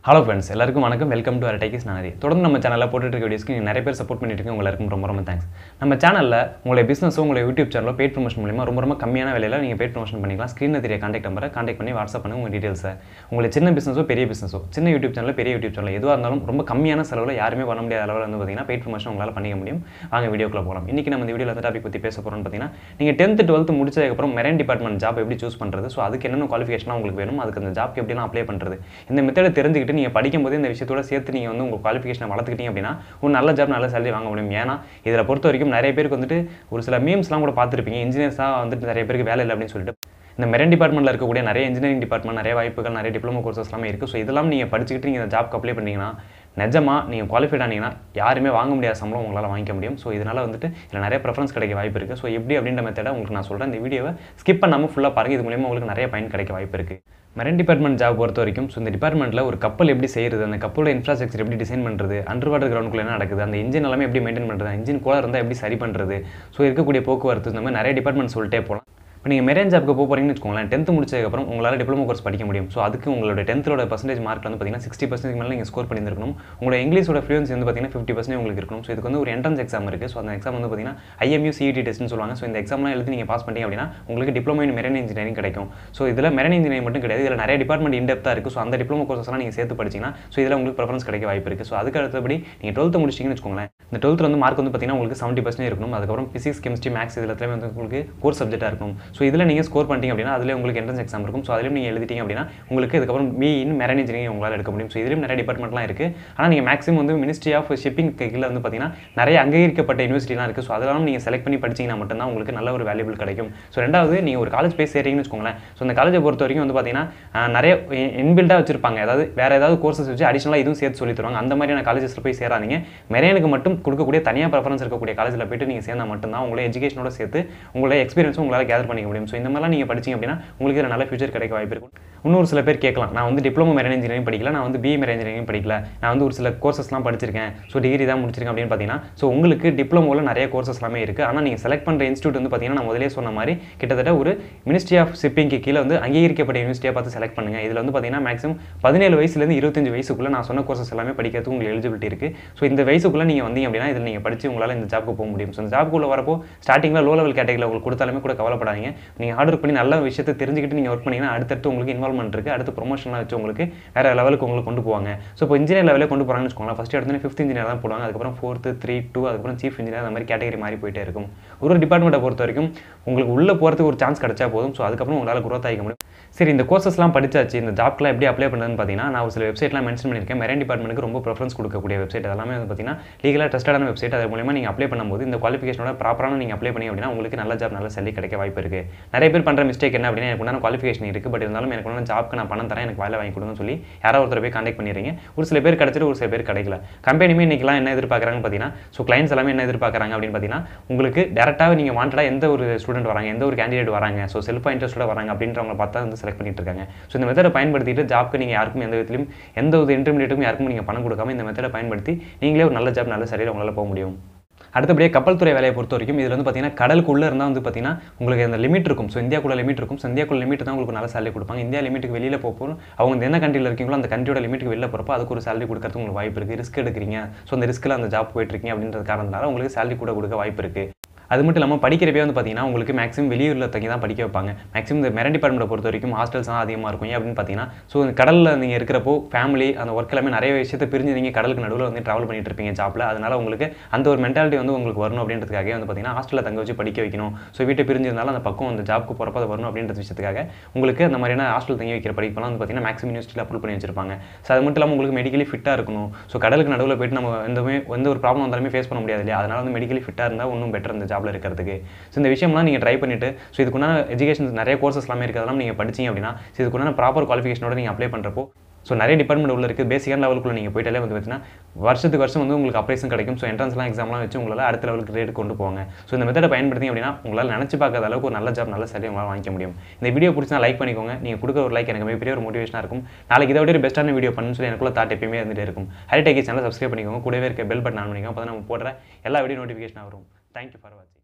hello friends எல்லாருக்கும் வணக்கம் welcome to techies நானரி தொடர்ந்து நம்ம சேனலில் போட்டுட்டு இருக்க வீடியோஸ்க்கு நீங்கள் நிறைய பேர் சப்போர்ட் பண்ணிட்டு இருக்கீங்க எல்லாருக்கும் ரொம்ப ரொம்ப தேங்க்ஸ் நம்ம சேனலில் உங்களுடைய பிஸ்னஸோ உங்களுடைய யூடியூப் சேனலோ பெய்ட் ப்ரொமோஷன் மூலியமாக ரொம்ப ரொம்ப கம்மியான விலையில் நீங்கள் பெய்ட் ப்ரொமோஷன் பண்ணிக்கலாம் ஸ்க்ரீனில் தெரிய கான்டாக்ட் நம்பரை கான்டாக்ட் பண்ணி வாட்ஸ்அப் பண்ணுங்க உங்கள் டீட்டெயில்ஸை உங்களுக்கு சின்ன பிஸ்னஸோ பெரிய பிஸ்னஸோ சின்ன யூடியூப் சேனல் பெரிய யூடியூப் சேனல் எதுவாக இருந்தாலும் ரொம்ப கம்மியான செலவில் யாருமே பண்ண முடியாத அளவில் வந்து பார்த்தீங்கன்னா பெய்ட் ப்ரொமோஷன் உங்களால் பண்ணிக்க முடியும் வாங்க வீடியோக்குள்ள போகலாம் இன்றைக்கி நம்ம இந்த வீடியோவில் அந்த டாபிக் பற்றி பேச போகிறோம்னு பார்த்தீங்கன்னா நீங்கள் டென்த்து டுவெல்த்து முடிச்சதுக்கப்புறம் மெரைன் டிபார்ட்மெண்ட் ஜாப் எப்படி சூஸ் பண்ணுறது ஸோ அதுக்கு என்னென்ன குவாலிஃபிகேஷனாக உங்களுக்கு வேணும் அதுக்கு அந்த ஜாப்க்கு எப்படிலாம் அப்ளை பண்ணுறது இந்த மெத்தடை தெரிஞ்சுக்கிட்டு நீங்கள் படிக்கும்போது இந்த விஷயத்தோட சேர்த்து நீங்கள் வந்து உங்கள் குவாலிஃபிகேஷனை வளர்த்துக்கிட்டீங்க அப்படின்னா ஒரு நல்ல ஜாப் நல்ல சேலரி வாங்க முடியும் ஏன்னா இதில் பொறுத்த வரைக்கும் நிறைய பேருக்கு வந்துட்டு ஒரு சில மீம்ஸ்லாம் கூட பார்த்துருப்பீங்க இன்ஜினியர்ஸாக வந்துட்டு நிறைய பேருக்கு வேலை இல்லை அப்படின்னு சொல்லிட்டு இந்த மெரன் டிபார்ட்மெண்ட்டில் இருக்கக்கூடிய நிறைய இன்ஜினியரிங் டிபார்ட்மெண்ட் நிறைய வாய்ப்புகள் நிறைய டிப்ளமோ கோர்சஸ் எல்லாமே இருக்குது ஸோ இதெல்லாம் நீங்கள் படிச்சுக்கிட்டு நீங்கள் இந்த ஜாப்க்கு அப்ளை பண்ணீங்கன்னா நிஜமாக நீங்கள் குவாலிஃபைட் ஆனீங்கன்னா யாருமே வாங்க முடியாத சம்பளம் உங்களால் வாங்கிக்க முடியும் ஸோ இதனால் வந்துட்டு இதில் நிறைய ப்ரெஃபரன்ஸ் கிடைக்க வாய்ப்பு இருக்குது ஸோ எப்படி அப்படின்ற மெத்தடை உங்களுக்கு நான் சொல்கிறேன் இந்த வீடியோவை ஸ்கிப் பண்ணாமல் ஃபுல்லாக பாருங்கள் இது மூலியமாக உங்களுக்கு நிறைய பயன் கிடைக்க வாய்ப்பு இருக்குது மெரன் டிபார்ட்மெண்ட் ஜாப் பொறுத்த வரைக்கும் ஸோ இந்த டிபார்ட்மெண்ட்டில் ஒரு கப்பல் எப்படி செய்கிறது அந்த கப்பலோட இன்ஃப்ராஸ்ட்ரக்சர் எப்படி டிசைன் பண்ணுறது அண்டர் வாட்டர் கிரவுண்டுக்குள்ள என்ன நடக்குது அந்த இன்ஜின் எல்லாமே எப்படி மெயின்டைன் பண்ணுறது இன்ஜின் கூட இருந்தால் எப்படி சரி பண்ணுறது ஸோ இருக்கக்கூடிய போக்குவரத்து இந்த மாதிரி நிறைய டிபார்ட்மெண்ட் சொல்லிட்டே போகலாம் இப்போ நீங்கள் மெரேன் ஜாப்க்கு போக போகிறீங்கன்னு வச்சுக்கோங்களேன் டென்த்து முடிச்சதுக்கப்புறம் உங்களால் டிப்ளமோ கோர்ஸ் படிக்க முடியும் ஸோ அதுக்கு உங்களோட டென்த்தோட பர்சன்டேஜ் மார்க் வந்து பார்த்தீங்கன்னா சிக்ஸ்டி பர்சன்டேஜ் மேலே நீங்கள் ஸ்கோர் பண்ணியிருக்கணும் உங்களோட இங்கிலீஷோட ஃப்ளூயன்சி வந்து பார்த்தீங்கன்னா ஃபிஃப்டி பர்சன்ட் உங்களுக்கு இருக்கணும் ஸோ இதுக்கு வந்து ஒரு என்ட்ரன்ஸ் எக்ஸாம் இருக்குது ஸோ அந்த எக்ஸாம் வந்து பார்த்தீங்கன்னா ஐஎம்யூ சிஇடி டெஸ்ட்னு சொல்லுவாங்க ஸோ இந்த எக்ஸாம்லாம் எழுதி நீங்கள் பாஸ் பண்ணிங்க அப்படின்னா உங்களுக்கு டிப்ளமோ இன் மெரன் இன்ஜினியரிங் கிடைக்கும் ஸோ இதில் மெரன் இன்ஜினியரிங் மட்டும் கிடையாது இதில் நிறைய டிபார்ட்மெண்ட் இன்டெப்த்தாக இருக்குது ஸோ அந்த டிப்ளமோ கோர்ஸ்லாம் நீங்கள் சேர்த்து படிச்சிங்கன்னா ஸோ இதில் உங்களுக்கு ப்ரிஃபரன்ஸ் கிடைக்க வாய்ப்பு இருக்குது ஸோ அதுக்கு அடுத்தபடி நீங்கள் டுவெல்த்து முடிச்சிங்கன்னு வச்சுக்கோங்களேன் இந்த டுவெல்த்தில் வந்து மார்க் வந்து பார்த்தீங்கன்னா உங்களுக்கு செவன்ட்டி பர்சன்ட் இருக்கணும் அதுக்கப்புறம் ஃபிசிக்ஸ் கெமிஸ்ட்ரி மேக்ஸ் இதில் எல்லாமே வந்து உங்களுக்கு கோர்ஸ் சப்ஜெக்டாக இருக்கும் ஸோ இதில் நீங்கள் ஸ்கோர் பண்ணிட்டீங்க அப்படின்னா அதில் உங்களுக்கு என்ட்ரன்ஸ் எக்ஸாம் இருக்கும் ஸோ அதிலும் நீங்கள் எழுதிட்டீங்க அப்படின்னா உங்களுக்கு இதுக்கப்புறம் பி இன் மெரன் இன்ஜினியரிங் உங்களால் எடுக்க முடியும் ஸோ இதுலேயும் நிறைய டிபார்ட்மெண்ட்லாம் இருக்குது ஆனால் நீங்கள் மேக்ஸிமம் வந்து மினிஸ்ட்ரி ஆஃப் ஷிப்பிங் கீழே வந்து பார்த்தீங்கன்னா நிறைய அங்கீகரிக்கப்பட்ட யூனிவர்சிட்டிலாம் இருக்குது ஸோ அதெல்லாம் நீங்கள் செலக்ட் பண்ணி படிச்சிங்கன்னா மட்டும்தான் உங்களுக்கு நல்ல ஒரு வேல்யூபிள் கிடைக்கும் ஸோ ரெண்டாவது நீங்கள் ஒரு காலேஜ் போய் சேரீங்கன்னு வச்சுக்கோங்களேன் ஸோ அந்த காலேஜை பொறுத்த வரைக்கும் வந்து பார்த்தீங்கன்னா ஆஹ், நிறைய இன்பில்டாக வச்சிருப்பாங்க அதாவது வேறு ஏதாவது கோர்சஸ் வச்சு அடிஷனலாக இதுவும் சேர்த்து சொல்லி தருவாங்க அந்த மாதிரியான காலேஜஸில் போய் சேராதீங்க மெரேனுக்கு மட்டும் கொடுக்கக்கூடிய தனியாக ப்ரெஃபரன்ஸ் இருக்கக்கூடிய காலேஜில் போயிட்டு நீங்கள் சேர்ந்தால் மட்டும்தான் உங்களை எஜுகேஷனோட சேர்த்து உங்களோட எக்ஸ்பீரியன்ஸும் உங்களால் கேதர் பண்ணிக்க முடியும் ஸோ இந்த மாதிரிலாம் நீங்கள் படிச்சீங்க அப்படின்னா உங்களுக்கு இதில் நல்ல ஃபியூச்சர் கிடைக்க வாய்ப்பு இருக்கும் இன்னொரு சில பேர் கேட்கலாம் நான் வந்து டிப்ளமோ மெரன் இன்ஜினியரிங் படிக்கல நான் வந்து பிஏ மெரன் இன்ஜினியரிங் படிக்கல நான் வந்து ஒரு சில கோர்சஸ்லாம் படிச்சிருக்கேன் ஸோ டிகிரி தான் முடிச்சிருக்கேன் அப்படின்னு பார்த்தீங்கன்னா ஸோ உங்களுக்கு டிப்ளமோவில் நிறைய கோர்சஸ் எல்லாமே இருக்குது ஆனால் நீங்கள் செலக்ட் பண்ணுற இன்ஸ்டியூட் வந்து பார்த்தீங்கன்னா நான் முதலே சொன்ன மாதிரி கிட்டத்தட்ட ஒரு மினிஸ்ட்ரி ஆஃப் ஷிப்பிங்க்கு கீழே வந்து அங்கீகரிக்கப்பட்ட யூனிவர்சிட்டியாக பார்த்து செலக்ட் பண்ணுங்க இதில் வந்து பார்த்தீங்கன்னா மேக்ஸிமம் பதினேழு வயசுலேருந்து இருபத்தஞ்சு வயசுக்குள்ளே நான் சொன்ன கோர்சஸ் எல்லாமே படிக்கிறதுக்கு உங்களுக்கு எலிஜிபிலிட்டி இருக்குது ஸோ இந்த வயசுக்குள்ளே நீங்கள் வந்தீங்க அப்படின்னா இதில் நீங்கள் படித்து உங்களால் இந்த ஜாப்க்கு போக முடியும் ஸோ இந்த ஜாப்க்குள்ளே வரப்போ ஸ்டார்டிங்கில் லோ லெவல் கேட்டகரியில் உங்களுக்கு கொடுத்தாலுமே கூட கவலைப்படாதீங்க நீங்கள் ஹார்ட் ஒர்க் பண்ணி நல்ல விஷயத்தை தெரிஞ்சுக்கிட்டு நீங்கள் ஒர்க் பண்ணிங்கன்னா அடுத்தடுத்து உங்களுக்கு இன்வால்மெண்ட் இருக்குது அடுத்து ப்ரொமோஷன்லாம் வச்சு உங்களுக்கு வேறு லெவலுக்கு உங்களுக்கு கொண்டு போவாங்க ஸோ இப்போ இன்ஜினியர் லெவலே கொண்டு போகிறாங்கன்னு வச்சுக்கோங்களேன் ஃபஸ்ட் எடுத்து ஃபிஃப்த் இன்ஜினியர் தான் போடுவாங்க அதுக்கப்புறம் ஃபோர்த்து த்ரீ டூ அதுக்கப்புறம் சீஃப் இன்ஜினியர் அந்த மாதிரி கேட்டகரி மாறி போயிட்டே இருக்கும் ஒரு ஒரு டிபார்ட்மெண்ட்டை பொறுத்த வரைக்கும் உங்களுக்கு உள்ளே போகிறதுக்கு ஒரு சான்ஸ் கிடைச்சா போதும் ஸோ அதுக்கப்புறம் உங்களால் growth ஆகிக்க முடியும் சரி இந்த கோர்சஸ்லாம் படிச்சாச்சு இந்த ஜாப்க்குலாம் எப்படி அப்ளை பண்ணுறதுன்னு பார்த்தீங்கன்னா நான் ஒரு சில வெப்சைட்லாம் மென்ஷன் பண்ணியிருக்கேன் மெரன் டிபார்ட்மெண்ட்டுக்கு ரொம்ப ப்ரிஃபரன்ஸ் கொடுக்கக்கூடிய வெப்சைட் அதெல்லாமே வந்து பார்த்தீங்கன்னா லீகலாக ட்ரஸ்டடான வெப்சைட் அது மூலமா நீங்கள் அப்ளை பண்ணும்போது இந்த குவாலிஃபிகேஷனோட ப்ராப்பரான நீங்கள் அப்ளை பண்ணி அப்படின்னா உங்களுக்கு நல்ல ஜாப் நல்ல சல்லி கிடைக்க வாய்ப்பு இருக்குது நிறைய பேர் பண்ணுற மிஸ்டேக் என்ன அப்படின்னா எனக்கு உண்டான குவாலிஃபிகேஷன் இருக்குது பட் இருந்தாலும் எனக்கு உண்டான ஜாப்க்கு நான் பணம் தரேன் எனக்கு வேலை வாங்கி கொடுங்கன்னு சொல்லி யாரோ ஒருத்தர் போய் கான்டாக்ட் பண்ணிடுறீங்க ஒரு சில பேர் கிடச்சிட்டு ஒரு சில பேர் கிடைக்கல கம்பெனியுமே இன்றைக்கெலாம் என்ன எதிர்பார்க்குறாங்கன்னு பார்த்தீங்கன்னா ஸோ கிளைண்ட்ஸ் எல்லாமே என்ன எதிர்பார்க்குறாங்க அப்படின்னு பார்த்தீங்கன்னா உங்களுக்கு டேரெக்டாக நீங்கள் வாண்டடாக எந்த ஒரு ஸ்டூடெண்ட் வராங்க எந்த ஒரு கேண்டிடேட் வராங்க ஸோ செல்ஃபாக இன்ட்ரெஸ்ட்டோட வராங்க அப்படின்றவங்க பார்த்தா வந்து செலக்ட் பண்ணிட்டு இருக்காங்க ஸோ இந்த மெத்தடை பயன்படுத்திட்டு ஜாப்க்கு நீங்கள் யாருக்கும் எந்த விதத்திலும் எந்த ஒரு இன்டர்மீடியட்டுக்கும் யாருக்கும் நீங்கள் பணம் கொடுக்காம இந்த மெத்தடை பயன்படுத்தி நீங்களே ஒரு நல்ல ஜாப் நல்ல சரியில் உங்களால் போக முடியும் அடுத்தபடியே கப்பல் துறை வேலையை பொறுத்த வரைக்கும் இதில் வந்து பார்த்தீங்கன்னா கடலுக்குள்ளே இருந்தால் வந்து பார்த்தீங்கன்னா உங்களுக்கு அந்த லிமிட் இருக்கும் ஸோ இந்தியாக்குள்ள லிமிட் இருக்கும் ஸோ இந்தியாக்குள்ள லிமிட் தான் உங்களுக்கு நல்ல சேலரி கொடுப்பாங்க இந்தியா லிமிட்டுக்கு வெளியில் போகிறோம் அவங்க எந்த கண்ட்ரியில் இருக்கீங்களோ அந்த கண்ட்ரியோட லிமிட்டுக்கு வெளில போகிறப்போ அதுக்கு ஒரு சேலரி கொடுக்கறதுக்கு உங்களுக்கு வாய்ப்பு இருக்குது ரிஸ்க் எடுக்கிறீங்க ஸோ அந்த ரிஸ்க்கில் அந்த ஜாப் போயிட்டு இருக்கீங்க அப்படின்றது காரணத்தினால உங்களுக்கு சேலரி கூட கொடுக்க வாய்ப்பு இருக்குது அது மட்டும் இல்லாமல் படிக்கிறப்பே வந்து பார்த்தீங்கன்னா உங்களுக்கு மேக்ஸிமம் வெளியூரில் தங்கி தான் படிக்க வைப்பாங்க மேக்ஸிமம் இந்த மெரன் டிபார்ட்மெண்ட்டை பொறுத்த வரைக்கும் ஹாஸ்டல்ஸ் தான் அதிகமாக இருக்கும் ஏன் அப்படின்னு பார்த்தீங்கன்னா ஸோ கடலில் நீங்கள் இருக்கிறப்போ ஃபேமிலி அந்த ஒர்க் எல்லாமே நிறைய விஷயத்தை பிரிஞ்சு நீங்கள் கடலுக்கு நடுவில் வந்து ட்ராவல் பண்ணிட்டு இருப்பீங்க ஜாப்பில் அதனால உங்களுக்கு அந்த ஒரு மென்டாலிட்டி வந்து உங்களுக்கு வரணும் அப்படின்றதுக்காக வந்து பார்த்தீங்கன்னா ஹாஸ்டலில் தங்க வச்சு படிக்க வைக்கணும் ஸோ வீட்டை பிரிஞ்சு இருந்தாலும் அந்த பக்கம் அந்த ஜாப்க்கு போகிறப்ப அது வரணும் அப்படின்ற விஷயத்துக்காக உங்களுக்கு அந்த மாதிரியான ஹாஸ்டல் தங்கி வைக்கிற படிப்பெல்லாம் வந்து பார்த்தீங்கன்னா மேக்ஸிமம் யூனிவர்சிட்டியில் அப்ரூவ் பண்ணி வச்சிருப்பாங்க ஸோ அது மட்டும் இல்லாமல் உங்களுக்கு மெடிக்கலி ஃபிட்டாக இருக்கணும் ஸோ கடலுக்கு நடுவில் போயிட்டு நம்ம எந்தமே எந்த ஒரு ப்ராப்ளம் வந்தாலுமே ஃபேஸ் பண்ண முடியாது இல்லையா அதனால வந்து மெடிக்கலி ஃபிட்டாக இருந்தால் இன்னும் பெட்டர் இந்த ஜாப்ல இருக்கிறதுக்கு ஸோ இந்த விஷயம்லாம் நீங்கள் ட்ரை பண்ணிட்டு ஸோ இதுக்குண்டான எஜுகேஷன் நிறைய கோர்சஸ் எல்லாமே இருக்குது அதெல்லாம் நீங்கள் படிச்சீங்க அப்படின்னா ஸோ இதுக்குண்டான ப்ராப்பர் குவாலிஃபிகேஷனோட நீங்கள் அப்ளை பண்ணுறப்போ ஸோ நிறைய டிபார்ட்மெண்ட் உள்ள இருக்குது பேசிக்கான லெவலுக்குள்ள நீங்கள் போயிட்டாலே வந்து பார்த்தீங்கன்னா வருஷத்துக்கு வருஷம் வந்து உங்களுக்கு அப்ரைஸும் கிடைக்கும் ஸோ என்ட்ரன்ஸ்லாம் எக்ஸாம்லாம் வச்சு உங்களால் அடுத்த லெவலுக்கு ரேட் கொண்டு போவாங்க ஸோ இந்த மெத்தடை பயன்படுத்தி அப்படின்னா உங்களால் நினச்சி பார்க்காத அளவுக்கு ஒரு நல்ல ஜாப் நல்ல சரி உங்களால் வாங்கிக்க முடியும் இந்த வீடியோ பிடிச்சா லைக் பண்ணிக்கோங்க நீங்கள் கொடுக்குற ஒரு லைக் எனக்கு மிகப்பெரிய ஒரு மோட்டிவேஷனாக இருக்கும் நாளைக்கு இதை விட ஒரு பெஸ்ட்டான வீடியோ பண்ணுன்னு சொல்லி எனக்குள்ள தாட் எப்பயுமே இருந்துகிட்டே இருக்கும் ஹரிடேக்கி சேனல் சப்ஸ்கிரைப் பண்ணிக்கோங்க கூடவே இருக்க பெல் பட்டன் ஆன் பண்ணிக்கோங்க அப்போ தான் நம்ம போடுற எல்லா வீடியோ நோட்டிஃபிகேஷன் வரும் தேங்க்யூ ஃபார் வாட்சிங்